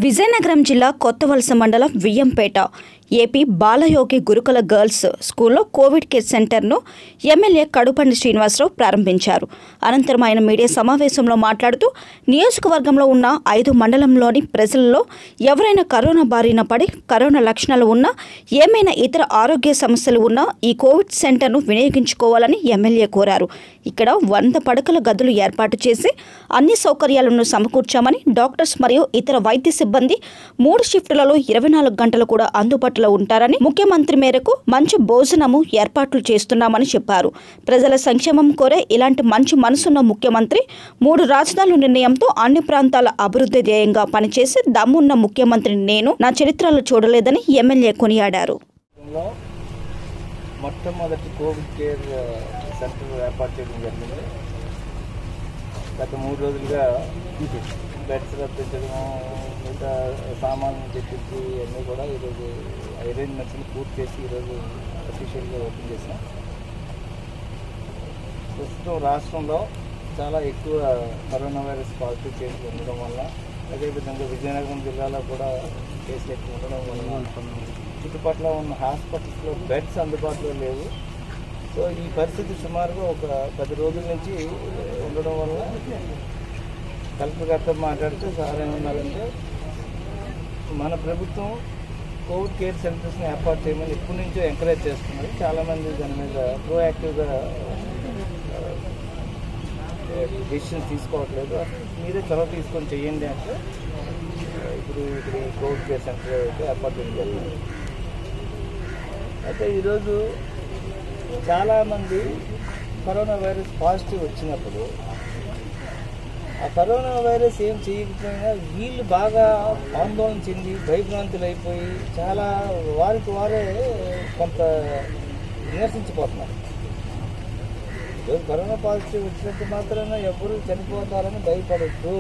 విజయనగరం జిల్లా కొత్తవలస మండలం వియ్యంపేట AP Balayogi Gurukula girls స్కూల్లో కోవిడ్ కేర్ సెంటర్ను ఎమ్మెల్యే కడుపండి శ్రీనివాసరావు ప్రారంభించారు అనంతరం ఆయన మీడియా సమావేశంలో మాట్లాడుతూ నియోజకవర్గంలో ఉన్న ఐదు మండలంలోని ప్రజలలో ఎవరైనా కరోనా బారిన పడి కరోనా లక్షణాలు ఉన్నా ఏమైనా ఇతర ఆరోగ్య సమస్యలు ఉన్నా ఈ కోవిడ్ సెంటర్ను వినియోగించుకోవాలని ఎమ్మెల్యే కోరారు ఇక్కడ వంద పడకల గదులు ఏర్పాటు చేసి అన్ని సౌకర్యాలను సమకూర్చామని డాక్టర్స్ మరియు ఇతర వైద్య సిబ్బంది మూడు షిఫ్టులలో ఇరవై నాలుగు గంటలు కూడా అందుబాటులో ఉంటారని ముఖ్యమంత్రి మేరకు మంచి భోజనము ఏర్పాట్లు చేస్తున్నామని చెప్పారు ప్రజల సంక్షేమం కోరే ఇలాంటి మంచి మనసున్న ముఖ్యమంత్రి మూడు రాజధానుల నిర్ణయంతో అన్ని ప్రాంతాల అభివృద్ధి ధ్యేయంగా పనిచేసి దమ్మున్న ముఖ్యమంత్రి నేను నా చరిత్రలో చూడలేదని ఎమ్మెల్యే కొనియాడారు లో మొట్టమొదటి కోవిడ్ కేర్ ఆ, సెంటర్ ఏర్పాటు చేయడం జరిగింది గత మూడు రోజులుగా బెడ్స్ రప్పించడం మిగతా సామాన్లు తెప్పించి అన్నీ కూడా ఈరోజు అరేంజ్మెంట్స్ని పూర్తి చేసి ఈరోజు అఫీషియల్గా ఓపెన్ చేసాం ప్రస్తుతం రాష్ట్రంలో చాలా ఎక్కువ కరోనా వైరస్ పాజిటివ్ కేసులు ఉండడం వల్ల అదేవిధంగా విజయనగరం జిల్లాలో కూడా కేసులు ఎక్కువ ఉండడం వల్ల చుట్టుపక్కల ఉన్న హాస్పిటల్స్లో బెడ్స్ అందుబాటులో లేవు సో ఈ పరిస్థితి సుమారుగా ఒక పది రోజుల నుంచి ఉండడం వల్ల కలెక్టర్ గారితో మాట్లాడితే సార్ ఏమన్నారంటే మన ప్రభుత్వం కోవిడ్ కేర్ సెంటర్స్ని ఏర్పాటు చేయమని ఎప్పటి నుంచో ఎంకరేజ్ చేస్తున్నారు చాలామంది దాని మీద ప్రోయాక్టివ్గా డెసిషన్ తీసుకోవట్లేదు మీరే చొరవ తీసుకొని చెయ్యండి అంటే ఇప్పుడు ఇప్పుడు ఈ కోవిడ్ కేర్ సెంటర్ అయితే ఏర్పాటు చేయడం జరిగింది అయితే ఈరోజు చాలామంది కరోనా వైరస్ పాజిటివ్ వచ్చినప్పుడు ఆ కరోనా వైరస్ ఏం చేయకపోయినా వీళ్ళు బాగా ఆందోళన చెంది భయభ్రాంతులు అయిపోయి చాలా వారికి వారే కొంత నిరసించిపోతున్నారు ఈరోజు కరోనా పాజిటివ్ వచ్చినంత మాత్రాన ఎవరు చనిపోతారని భయపడద్దు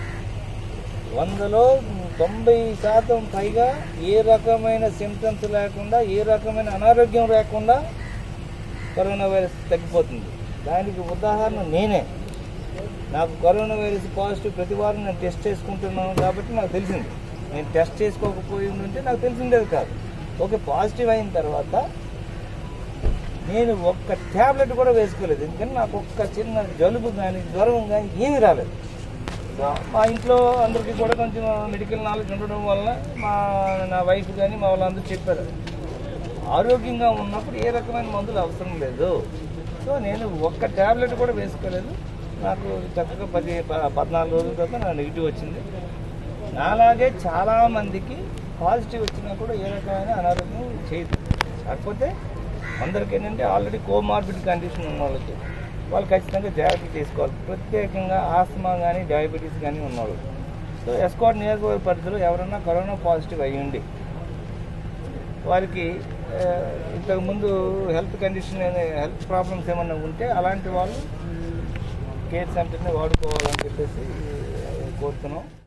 వందలో తొంభై శాతం పైగా ఏ రకమైన సిమ్టమ్స్ లేకుండా ఏ రకమైన అనారోగ్యం లేకుండా కరోనా వైరస్ తగ్గిపోతుంది దానికి ఉదాహరణ నేనే నాకు కరోనా వైరస్ పాజిటివ్ ప్రతి వారం నేను టెస్ట్ చేసుకుంటున్నాను కాబట్టి నాకు తెలిసింది నేను టెస్ట్ చేసుకోకపోయి ఉంటే నాకు తెలిసిండేది కాదు ఓకే పాజిటివ్ అయిన తర్వాత నేను ఒక్క ట్యాబ్లెట్ కూడా వేసుకోలేదు ఎందుకంటే నాకు ఒక్క చిన్న జలుబు కానీ జ్వరం కానీ ఏమీ రాలేదు సో మా ఇంట్లో అందరికీ కూడా కొంచెం మెడికల్ నాలెడ్జ్ ఉండడం వల్ల మా నా వైఫ్ కానీ మా వాళ్ళందరూ చెప్పారు ఆరోగ్యంగా ఉన్నప్పుడు ఏ రకమైన మందులు అవసరం లేదు సో నేను ఒక్క ట్యాబ్లెట్ కూడా వేసుకోలేదు నాకు చక్కగా పది ప- పద్నాలుగు రోజుల తర్వాత నా నెగిటివ్ వచ్చింది నాలాగే చాలామందికి పాజిటివ్ వచ్చినా కూడా ఏ రకమైన అనారోగ్యం చేయదు కాకపోతే అందరికీ ఏంటంటే ఆల్రెడీ కోమార్బిడ్ కండిషన్ ఉన్న వాళ్ళకి వాళ్ళు ఖచ్చితంగా జాగ్రత్త తీసుకోవాలి ప్రత్యేకంగా ఆస్తమా కానీ డయాబెటీస్ కానీ ఉన్నవాళ్ళు సో ఎస్కాట్ నియోజకవర్గ పరిధిలో ఎవరైనా కరోనా పాజిటివ్ అయ్యండి వారికి ఆ, ఇంతకుముందు హెల్త్ కండిషన్ హెల్త్ ప్రాబ్లమ్స్ ఏమైనా ఉంటే అలాంటి వాళ్ళు కేర్ సెంటర్ని వాడుకోవాలని చెప్పేసి ఆ, కోరుతున్నాం